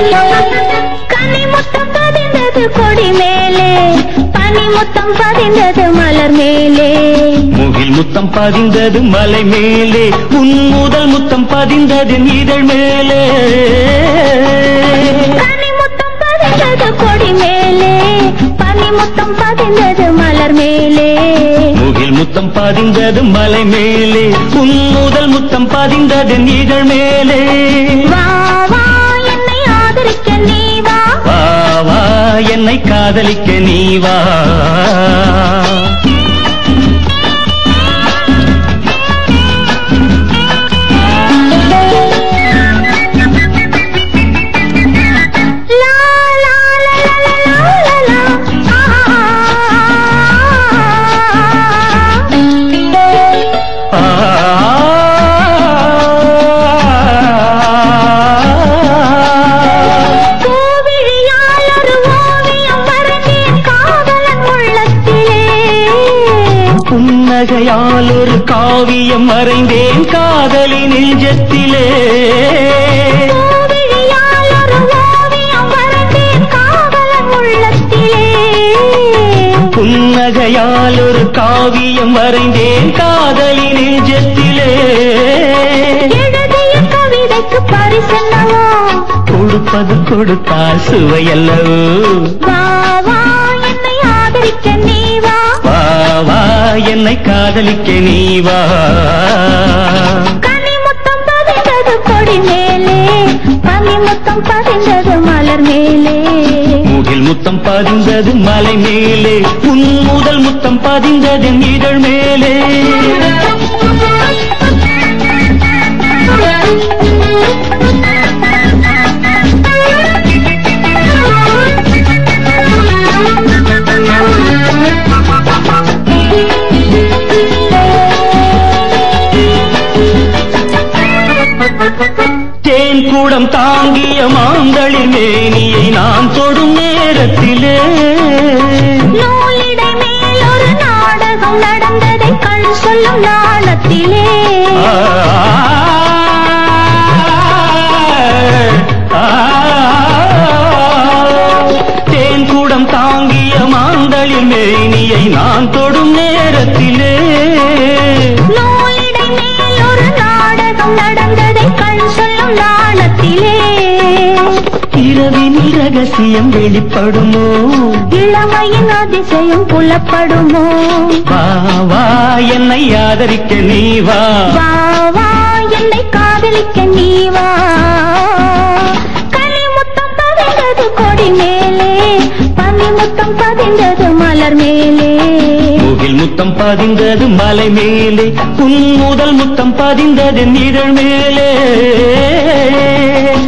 கனி முத்தம் பதிந்தது கொடி மேலே பனி முத்தம் பதிந்தது மலர் மேலே முகில் முத்தம் பதிந்தது மலை மேலே உன் முதல் முத்தம் பதிந்தது இதழ் மேலே கனி முத்தம் பதிந்தது கொடி மேலே பனி முத்தம் பதிந்தது மலர் மேலே முகில் முத்தம் பதிந்தது மலை மேலே உன் முதல் முத்தம் பதிந்தது இதழ் மேலே வா வா என்னை ஆதரிக்க நீ வா வா வா என்னை காதலிக்க நீ வா லா லா லா லா லா லா ஆ கோவிழியால் ஒரு ஓவியம் வரைந்தேன் காதலன் உள்ளத்திலே புன்னகையால் ஒரு காவியம் மறைந்தேன் காதலி நெஞ்சத்திலே கோவிழியால் ஒரு ஓவியம் வரைந்தேன் காதலன் உள்ளத்திலே புன்னகையால் ஒரு காவியம் வரைந்தேன் காதலி நெஞ்சத்திலே எழுதிய கவிதைக்கு பரிசென்னவோ கொடுப்பது கொடுத்தால் சுவையல்லவோ வா வா என்னை ஆதரிக்க நீ வா வா வா என்னை காதலிக்க நீ வா கனி முத்தம் பதிந்தது கொடி மேலே பனி முத்தம் பதிந்தது மலர் மேலே முகில் முத்தம் பதிந்தது மலை மேலே உன் முதல் முத்தம் பதிந்தது இதழ் மேலே தேன் கூடம் தாங்கிய மாந்தளிர் மேனியை நான் தொடும் நேரத்திலே நூலிடை மேல் ஒரு நாடகம் நடந்ததை கண் சொல்லும் நாளத்திலே ஆ, ஆ, தேன் கூடம் தாங்கிய மாந்தளிர் மேனியை நான் தொடும் நேரத்திலே நூலிடை மேல் ஒரு நாடகம் நடந்ததை கண் சொல்லும் நாளத்திலே இரவின் ரகசியம் வெளிப்படுமோ இளமையின் அதிசயம் புலப்படுமோ வா வா என்னை ஆதரிக்க நீ வா வா வா என்னை காதலிக்க நீ வா கனி முத்தம் பதிந்தது கொடி மேலே பனி முத்தம் பதிந்தது மலர் மேலே முகில் முத்தம் பதிந்தது மலை மேலே உன் முதல் முத்தம் பதிந்தது நிழல் மேலே